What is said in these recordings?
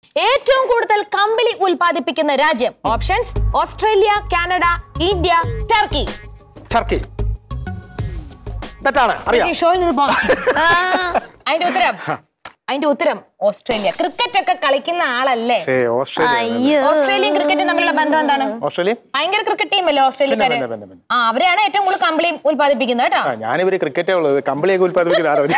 ഏറ്റവും കൂടുതൽ കമ്പിളി ഉൽപ്പാദിപ്പിക്കുന്ന രാജ്യം options Australia Canada India Turkey Turkey തെറ്റാണ് അറിയാം ഈ ഷോയിൽ നിന്ന് പോകാം ആ, അതിന്റെ ഉത്തരം അതിന്റെ ഉത്തരം ഓസ്ട്രേലിയ ക്രിക്കറ്റ് ഒക്കെ കളിക്കുന്ന ആളല്ലേ ശേ, ഓസ്ട്രേലിയ അയ്യോ ഓസ്ട്രേലിയയും ക്രിക്കറ്റും തമ്മിലുള്ള ബന്ധം എന്താണ് ഓസ്ട്രേലിയ ഭയങ്കര ക്രിക്കറ്റ് ടീമല്ലേ ഓസ്ട്രേലിയക്കാര് പിന്നെ, പിന്നെ, പിന്നെ. ആ അവരാണ് ഏറ്റവും കൂടുതൽ കമ്പിളി ഉൽപ്പാദിപ്പിക്കുന്നത് കേട്ടോ ആ ഞാനിവര് ക്രിക്കറ്റേ ഉള്ളത് കമ്പിളിയൊക്കെ ഉൽപ്പാദിപ്പിക്കുന്ന ആരോ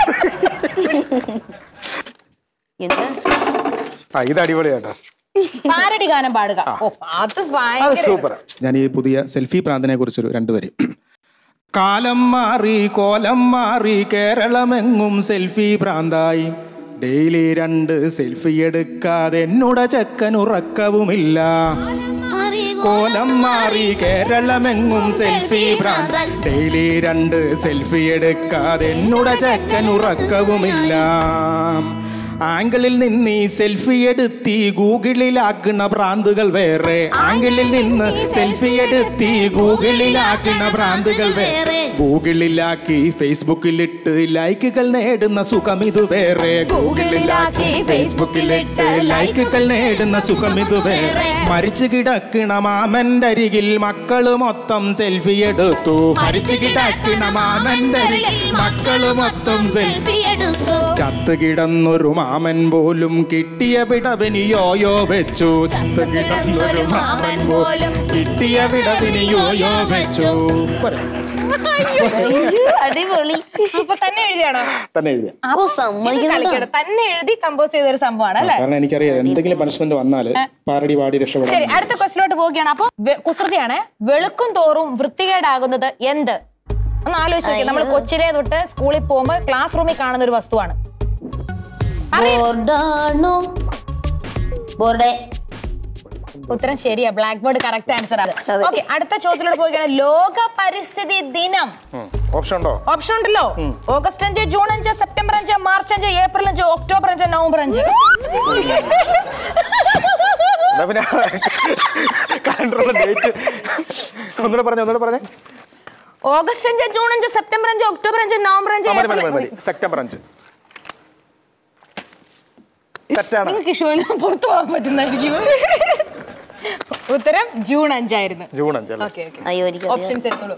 എന്താ ആ ഇത് അടിപൊളിയാട്ടോ പാരടി ഗാനം പാടുക ഓ അത് അത് ഭയങ്കര സൂപ്പർ ഞാൻ ഈ പുതിയ സെൽഫി പ്രാന്തനെ കുറിച്ചൊരു രണ്ടുപേര് കാലം മാറി കോലം മാറി കേരളമെങ്ങും സെൽഫി പ്രാന്തായി ഡെയിലി രണ്ട് സെൽഫി എടുക്കാതെ എന്നോട് ചെക്കൻ ഉറക്കവുമില്ല കോലം മാറി കേരളമെങ്ങും സെൽഫി ഭ്രാന്ത് ഡെയിലി രണ്ട് സെൽഫി എടുക്കാതെ എന്നോട് ചെക്കൻ ഉറക്കവുമില്ല ആംഗിളിൽ നിന്ന് ഈ സെൽഫി എടുത്തി ഗൂഗിളിലാക്കണ ഭ്രാന്തുകൾ വേറെ ആംഗിളിൽ നിന്ന് സെൽഫി എടുത്തി ഗൂഗിളിലാക്കണ ഭ്രാന്തുകൾ വേറെ ഗൂഗിളിലാക്കി ഫേസ്ബുക്കിലിട്ട് ലൈക്കുകൾ നേടുന്ന സുഖം ഇത് വേറെ ഗൂഗിളിലാക്കി ഫേസ്ബുക്കിലിട്ട് ലൈക്കുകൾ നേടുന്ന സുഖം ഇത് വേറെ മരിച്ചു കിടക്കണ മാമന്റെ അരികിൽ മക്കള് മൊത്തം സെൽഫി എടുത്തു മരിച്ചു കിടക്കണ മാമന്റെ അരികിൽ മക്കള് മൊത്തം സെൽഫി ചത്ത് കിടന്നൊരു മാമൻ പോലും കിട്ടിയ വിടവിന് യോയോ വെച്ചു ചത്ത് കിടന്നൊരു മാമൻ പോലും കിട്ടിയ വിടവിന് യോയോ വെച്ചു പോരെ. അടിപൊളി അപ്പൊ തന്നെ എഴുതിയാണോ തന്നെ എഴുതിയ ഓ ഇത് സമ്മതിക്കണം കളിക്കണം തന്നെ എഴുതി കമ്പോസ് ചെയ്ത ഒരു സംഭവമാണ് അല്ലേ കാരണം എനിക്കറിയാം എന്തെങ്കിലും പണിഷ്മെന്റ് വന്നാല് പാരടി പാടി രക്ഷപ്പെടാം ശരി അടുത്ത ക്വസ്റ്റിലോട്ട് പോവുകയാണ് അപ്പൊ വെ- കുസൃതിയാണ് വെളുക്കും തോറും വൃത്തികേടാകുന്നത് എന്ത് ഒന്ന് ആലോചിച്ച് നോക്കി നമ്മൾ കൊച്ചിലെ തൊട്ട് സ്കൂളിൽ പോകുമ്പോ ക്ലാസ് റൂമിൽ കാണുന്ന ഒരു വസ്തുവാണ് ബോർഡാണോ ബോർഡേ ഉത്തരം ശരിയാ ബ്ലാക്ക് ബോർഡ് കറക്റ്റ് ആൻസർ ആണ് അതെ. ഓക്കെ അടുത്ത ചോദ്യത്തിലോട്ട് പോവുകയാണ് ലോക പരിസ്ഥിതി ദിനം ഓപ്ഷൻ ഉണ്ടോ ഓപ്ഷൻ ഉണ്ടല്ലോ ഓഗസ്റ്റ് അഞ്ച് ജൂൺ അഞ്ച് സെപ്റ്റംബർ അഞ്ച് മാർച്ച് അഞ്ച് ഏപ്രിൽ അഞ്ച് ഒക്ടോബർ അഞ്ച് നവംബർ അഞ്ച് എന്നാ പിന്നെ കലണ്ടറുള്ള ഡേറ്റ് ഒന്നുകൂടെ പറഞ്ഞേ ഒന്നുകൂടെ പറഞ്ഞേ ഓഗസ്റ്റ് അഞ്ച് ജൂൺ അഞ്ച് സെപ്റ്റംബർ അഞ്ച് ഒക്ടോബർ അഞ്ച് നവംബർ അഞ്ച് ആ, മതി മതി ഏപ്രിൽ മതി മതി സെപ്റ്റംബർ അഞ്ച് തെറ്റാണ് നിങ്ങൾക്ക് ഷോയിൽ നിന്ന് പുറത്തു പോകാൻ പറ്റുന്നതായിരിക്കും ഉത്തരം ജൂൺ അഞ്ചായിരുന്നു ജൂൺ അഞ്ച് അല്ലേ ഓക്കെ ഓക്കെ അയ്യോ എനിക്ക് ഓപ്ഷൻസ് എടുത്തോളൂ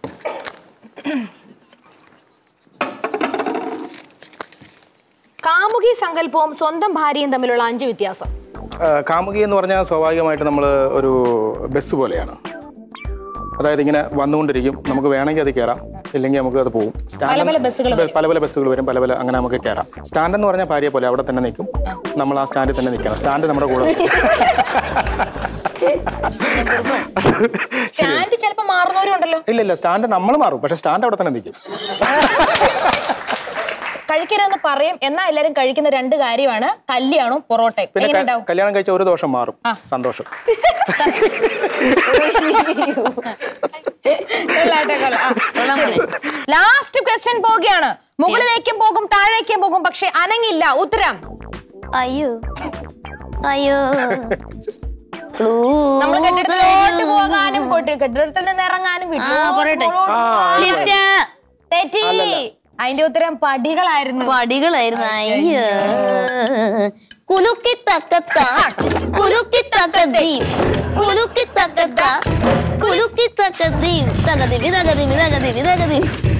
കാമുകി സങ്കല്പവും സ്വന്തം ഭാര്യയും തമ്മിലുള്ള അഞ്ച് വ്യത്യാസം ആ, കാമുകി എന്ന് പറഞ്ഞാൽ സ്വാഭാവികമായിട്ട് നമ്മൾ ഒരു ബസ് പോലെയാണ് അതായത് ഇങ്ങനെ വന്നുകൊണ്ടിരിക്കും നമുക്ക് വേണമെങ്കിൽ അത് കയറാം ഇല്ലെങ്കിൽ നമുക്ക് അത് പോകും പല പല ബസ്സുകൾ ബ- പല പല ബസ്സുകൾ വരും പല പല അങ്ങനെ നമുക്ക് കയറാം സ്റ്റാൻഡ് എന്ന് പറഞ്ഞാൽ ഭാര്യയെ പോലെ അവിടെ തന്നെ നിൽക്കും നമ്മൾ ആ സ്റ്റാൻഡിൽ തന്നെ നിൽക്കണം സ്റ്റാൻഡ് നമ്മുടെ കൂടെ നിൽക്കും. സ്റ്റാൻഡ് ചിലപ്പോ മാറുന്നവരും ഉണ്ടല്ലോ ഇല്ല ഇല്ല സ്റ്റാൻഡ് നമ്മൾ മാറും പക്ഷെ സ്റ്റാൻഡ് അവിടെ തന്നെ നിൽക്കും കഴിക്കരുതെന്ന് പറയും എന്നാൽ എല്ലാരും കഴിക്കുന്ന രണ്ട് കാര്യമാണ് കല്യാണവും പൊറോട്ടയും പിന്നെ എങ്ങനെ ക- ഉണ്ടാവും കല്യാണം കഴിച്ച ഒരു ദോഷം മാറും സന്തോഷം ലാസ്റ്റ് ക്വസ്റ്റ്യൻ പോവുകയാണ് മുകളിലേക്കും പോകും താഴേക്കും പോകും പക്ഷെ അനങ്ങില്ല ഉത്തരം അയ്യോ അയ്യോ നമ്മൾ കെട്ടിടത്തിലോട്ട് പോകാനും കൊട്ടി- കെട്ടിടത്തിൽ നിന്ന് ഇറങ്ങാനും വീട്ടിലോട്ട് പറയട്ടെ. മുകളോട്ട് പോകാനും. ലിഫ്റ്റ് തെറ്റി അതിന്റെ ഉത്തരം പടികളായിരുന്നു പടികളായിരുന്നു അയ്യോ കുലുക്കി തക്കത്ത കുലുക്കി തക്കത്തി കുലുക്കി തക്കത്ത കുലുക്കി തക്കത്തി തകതി വിതകതി വിതകതി വിതകതി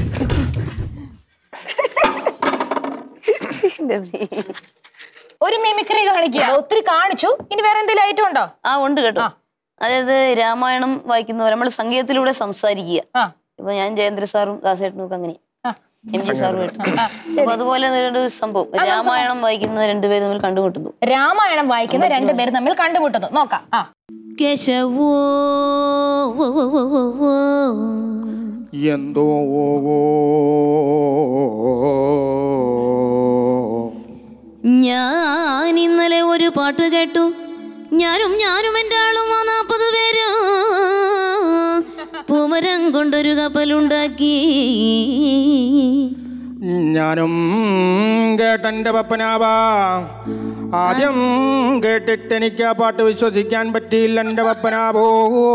ഒരു മിമിക്രി കാണിക്കുക ഒത്തിരി കാണിച്ചു ഇനി വേറെ എന്തെങ്കിലും ഐറ്റം ഉണ്ടോ ആ ഉണ്ട് കേട്ടോ അതായത് രാമായണം വായിക്കുന്നവർ നമ്മൾ സംഗീതത്തിലൂടെ സംസാരിക്കുക ആ ഇപ്പൊ ഞാൻ ജയേന്ദ്ര സാറും ദാസേട്ടനും ഒക്കെ അങ്ങനെ ആ. എം ജി സാറുമായിട്ട് അപ്പൊ അതുപോലെ ഒരു സംഭവം രാമായണം വായിക്കുന്ന രണ്ടുപേരും തമ്മിൽ കണ്ടുമുട്ടുന്നു രാമായണം വായിക്കുന്ന രണ്ടുപേരും തമ്മിൽ കണ്ടുമുട്ടുന്നു നോക്കാം ആ കേശവോ വോ, വോ, വോ, വോ, വോ. എന്തോ ഞാൻ ഇന്നലെ ഒരു പാട്ട് കേട്ടു ഞാനും ഞാനും എൻ്റെ ആളും ആ നാൽപ്പത് പേരും പൂമരം കൊണ്ടൊരു കപ്പലുണ്ടാക്കി ഞാനും കേട്ടെന്റെ പപ്പനാവാ ആദ്യം കേട്ടിട്ട് എനിക്ക് ആ പാട്ട് വിശ്വസിക്കാൻ പറ്റിയില്ല എൻ്റെ പപ്പനാവോ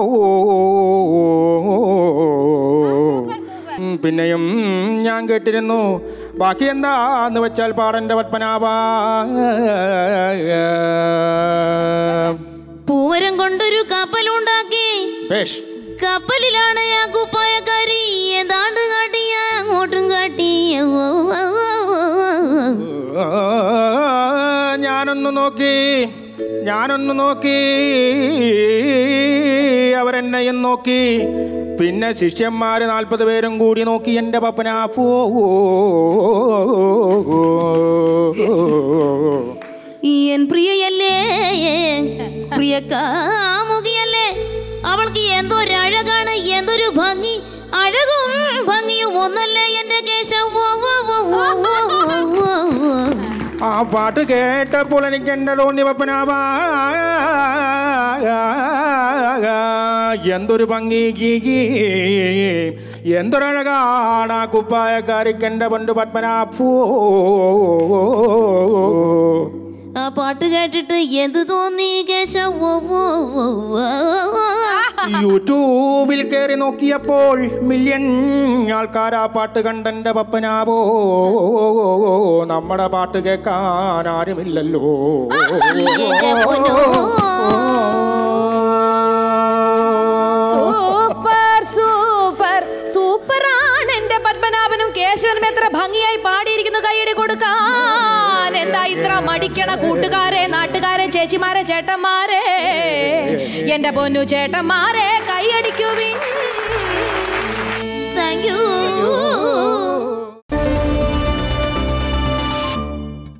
ഉം, പിന്നെയും ഞാൻ കേട്ടിരുന്നു ബാക്കി എന്താന്ന് വെച്ചാൽ പാടന്റെ പത്മനാഭാ സുരേഷ് കപ്പലിലാണ് ആ കുപ്പായക്കാരി ഏതാണ്ട് കാട്ടിയ അങ്ങോട്ടും കാട്ടി ഓ, ഓ, ഓ, ഓ, ഓ. ആ, ഞാനൊന്ന് നോക്കി ഞാനൊന്ന് നോക്കി അവരെന്നെയും നോക്കി പിന്നെ ശിഷ്യന്മാര് നാൽപ്പത് പേരും കൂടി നോക്കി എൻ്റെ പപ്പനാ പോ എൻ പ്രിയയല്ലേ പ്രിയ കാമുകിയല്ലേ അവൾക്ക് എന്തൊരു അഴകാണ് എന്തൊരു ഭംഗി അഴകും ഭംഗിയും ഒന്നല്ലേ എന്റെ കേശം ഓ, ഓ, ഓ, ഓ, ഓ, ഓ, ഓ. ആ പാട്ട് കേട്ടപ്പോൾ എനിക്ക് എൻ്റെ തോന്നി പപ്പനാവാ എന്തൊരു ഭംഗി എന്തൊരഴകാണ് ആ കുപ്പായക്കാരിക്ക് എൻ്റെ പണ്ട് പത്മനാഭോ ആ പാട്ട് കേട്ടിട്ട് എന്ത് തോന്നി കേശം ഓ, ഓ, ഓ, ഓ, ഓ. യൂട്യൂബിൽ കയറി നോക്കിയപ്പോൾ മില്യൺ ആൾക്കാർ ആ പാട്ട് കണ്ടെൻ്റെ പപ്പനാവോ നമ്മുടെ പാട്ട് കേൾക്കാൻ ആരുമില്ലല്ലോ എന്റെ പൊന്നോ. സൂപ്പർ സൂപ്പർ സൂപ്പർ ആണ് എന്റെ പത്മനാഭനും കേശവനും എത്ര ഭംഗിയായി പാടിയിരിക്കുന്നു കൈയടി കൊടുക്കാൻ എന്താ ഇത്ര മടിക്കണ കൂട്ടുകാരെ നാട്ടുകാരെ ചേച്ചിമാരെ ചേട്ടന്മാരെ എന്റെ പൊന്നു ചേട്ടന്മാരെ കൈയടിക്കുവിൻ താങ്ക് യു